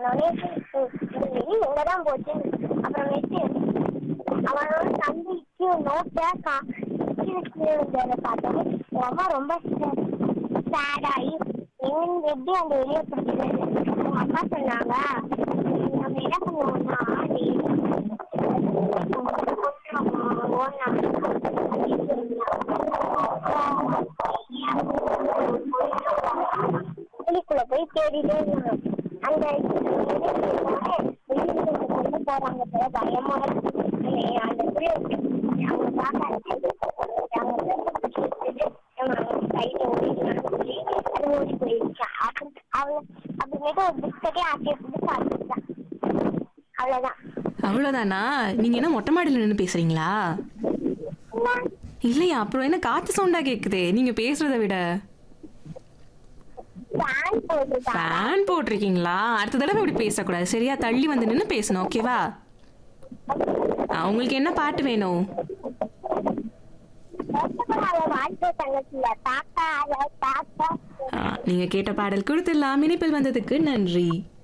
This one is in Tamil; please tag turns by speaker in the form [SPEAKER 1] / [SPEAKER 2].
[SPEAKER 1] சொன்னோடனே வெளி எங்கதான் போச்சு அப்புறமேட்டு அவனோட தம்பிக்கு நோட்டை கா கீழே கீழே விழுந்ததை பார்த்தோம் எங்க அம்மா ரொம்ப சேட் ஆகி எங்க எப்படி அந்த வெளியே பிடிக்கிறது அவங்க அம்மா சொன்னாங்க நம்ம என்ன பண்ணுவோம்னா வெளிக்குள்ள போய் தேடிட்டே இருந்தாங்க அந்த வெளியில கொண்டு போறாங்க போல பயமா இருக்கு. அந்த புரிய அவங்க பார்க்க கையில ஓடி அது ஓடி போயிடுச்சு அப்புறம் அவளை அப்புறமேட்டு ஒரு பிஸ்கட்டே ஆட்டிய போட்டு சாப்பிட்டுட்டான் அவ்வளவுதான்
[SPEAKER 2] அவ்வளோதானா நீங்க என்ன மொட்டை மாடியில் நின்று பேசுறீங்களா இல்லையா அப்புறம் என்ன காத்து சவுண்டா கேக்குதே நீங்க பேசுறத விட
[SPEAKER 1] ஃபேன் போட்டுட்டான்
[SPEAKER 2] ஃபேன் போட்டிருக்கீங்களா அடுத்த தடவை இப்படி பேசக்கூடாது சரியா தள்ளி வந்து நின்று பேசணும் ஓகேவா ஆ, உங்களுக்கு என்ன பாட்டு வேணும்
[SPEAKER 1] வாழ்க்கை தங்கச்சில தாத்தா தாத்தா
[SPEAKER 2] ஆ, நீங்க கேட்ட பாடல் கொடுத்துடலாம் இனிப்பில் வந்ததுக்கு நன்றி